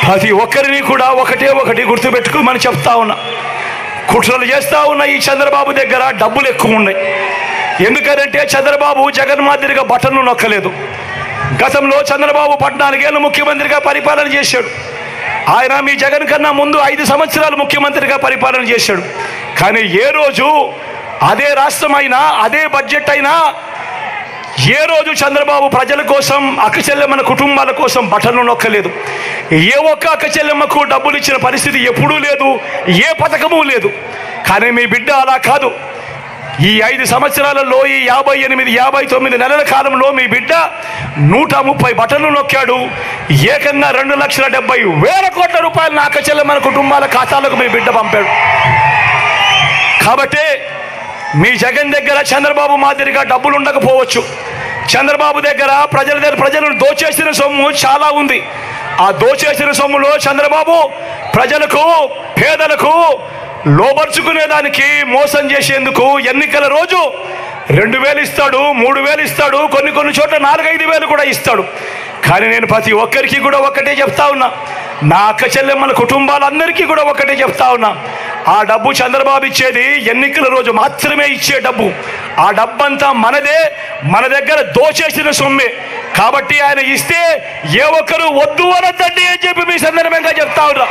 ప్రతి ఒక్కరిని కూడా ఒకటే ఒకటి గుర్తుపెట్టుకోమని చెప్తా ఉన్నా కుట్రలు చేస్తా ఉన్న ఈ చంద్రబాబు దగ్గర డబ్బులు ఎక్కువ ఉన్నాయి ఎందుకంటే చంద్రబాబు జగన్ మాదిరిగా బటన్లు నొక్కలేదు గతంలో చంద్రబాబు పద్నాలుగేళ్ళు ముఖ్యమంత్రిగా పరిపాలన చేశాడు ఆయన మీ జగన్ కన్నా ముందు ఐదు సంవత్సరాలు ముఖ్యమంత్రిగా పరిపాలన చేశాడు కానీ ఏ రోజు అదే రాష్ట్రం అయినా అదే బడ్జెట్ అయినా ఏ రోజు చంద్రబాబు ప్రజల కోసం అక్కచెల్లెమ్మల కుటుంబాల కోసం బటన్లు నొక్కలేదు ఏ ఒక్క అక్కచెల్లెమ్మకు డబ్బులు ఇచ్చిన పరిస్థితి ఎప్పుడూ లేదు ఏ పథకము లేదు కానీ మీ బిడ్డ అలా కాదు ఈ ఐదు సంవత్సరాలలో ఈ యాభై ఎనిమిది యాభై తొమ్మిది నెలల కాలంలో మీ బిడ్డ నూట ముప్పై బటన్లు నొక్కాడు ఏకంగా రెండు లక్షల డెబ్బై వేల కోట్ల రూపాయలు నా అక్కచెల్లెమ్మల కుటుంబాల ఖాతాలకు మీ బిడ్డ పంపాడు కాబట్టి మీ జగన్ దగ్గర చంద్రబాబు మాదిరిగా డబ్బులు ఉండకపోవచ్చు చంద్రబాబు దగ్గర ప్రజల దగ్గర ప్రజలను దోచేసిన సొమ్ము చాలా ఉంది ఆ దోచేసిన సొమ్ములో చంద్రబాబు ప్రజలకు పేదలకు లోబర్చుకునేదానికి మోసం చేసేందుకు ఎన్నికల రోజు రెండు వేలు ఇస్తాడు మూడు వేలు ఇస్తాడు కొన్ని కొన్ని చోట్ల నాలుగైదు వేలు కూడా ఇస్తాడు కానీ నేను ప్రతి ఒక్కరికి కూడా ఒక్కటే చెప్తా ఉన్నా నా అక్క చెల్లెమ్మల కుటుంబాలందరికీ కూడా ఒకటే చెప్తా ఉన్నా ఆ డబ్బు చంద్రబాబు ఇచ్చేది ఎన్నికల రోజు మాత్రమే ఇచ్చే డబ్బు ఆ డబ్బంతా మనదే మన దగ్గర దోచేసిన సొమ్మే కాబట్టి ఆయన ఇస్తే ఏ ఒక్కరు వద్దు అనద్దండి అని చెప్పి మీ సందర్భంగా చెప్తా ఉన్నా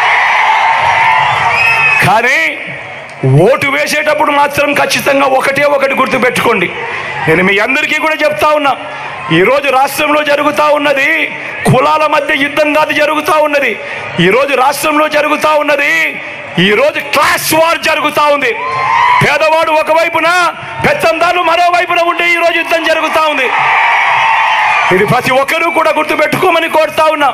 కానీ ఓటు వేసేటప్పుడు మాత్రం ఖచ్చితంగా ఒకటే ఒకటి గుర్తుపెట్టుకోండి నేను మీ అందరికీ కూడా చెప్తా ఉన్నా ఈరోజు రాష్ట్రంలో జరుగుతూ ఉన్నది కులాల మధ్య యుద్ధం కాదు జరుగుతూ ఉన్నది ఈరోజు రాష్ట్రంలో జరుగుతూ ఉన్నది ఈరోజు క్లాస్ వార్ జరుగుతూ ఉంది పేదవాడు ఒకవైపున పెత్తందాలు మరోవైపున ఉండే ఈరోజు యుద్ధం జరుగుతూ ఉంది ఇది ప్రతి ఒక్కరూ కూడా గుర్తుపెట్టుకోమని కోరుతా ఉన్నా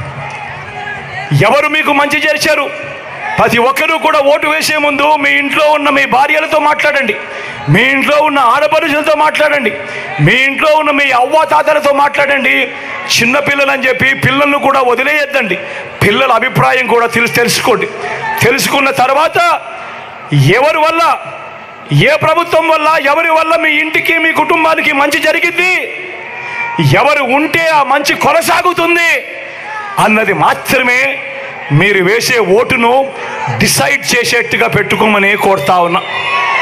ఎవరు మీకు మంచి చేశారు ప్రతి ఒక్కరూ కూడా ఓటు వేసే ముందు మీ ఇంట్లో ఉన్న మీ భార్యలతో మాట్లాడండి మీ ఇంట్లో ఉన్న ఆడపడుచులతో మాట్లాడండి మీ ఇంట్లో ఉన్న మీ అవ్వ తాతలతో మాట్లాడండి చిన్న పిల్లలని చెప్పి పిల్లలను కూడా వదిలేయద్దండి పిల్లల అభిప్రాయం కూడా తెలుసు తెలుసుకోండి తెలుసుకున్న తర్వాత ఎవరి వల్ల ఏ ప్రభుత్వం వల్ల ఎవరి వల్ల మీ ఇంటికి మీ కుటుంబానికి మంచి జరిగింది ఎవరు ఉంటే ఆ మంచి కొనసాగుతుంది అన్నది మాత్రమే మీరు వేసే ఓటును డిసైడ్ చేసేట్టుగా పెట్టుకోమని కోరుతా ఉన్నా